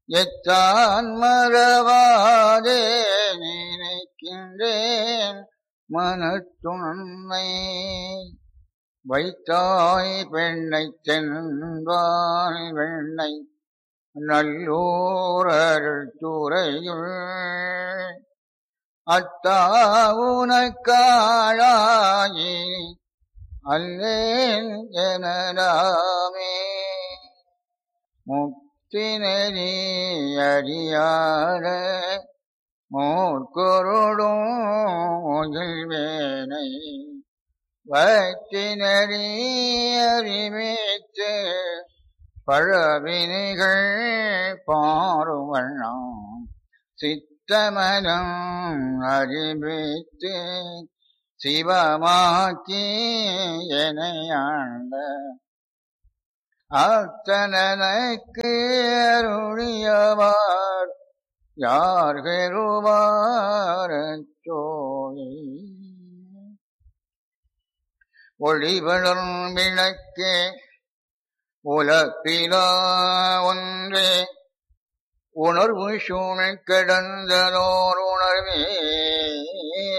எத்தான் மறவாதே நினைக்கின்றேன் மனத்துணை வைத்தாய் பெண்ணை தென்பால் வெண்ணை நல்லூரருள் துறையுள் அத்தாவுனக்காழாயி அல்லேன் எனலாமே முக்தினரி அறியாத மூர்க்குருடும் வேனை வற்றினரி அறிவித்து பழவினைகள் பாருவண்ணம் சித்தமனம் அறிவித்து சிவமாக்கி எனையாண்ட அத்தனனுக்கு அருளியவார் யார் பெறுவாரச்சோழி ஒளிவளர் விளக்கே உலப்பிலா ஒன்றே உணர்வு சூழ் கிடந்ததோர் உணர்வே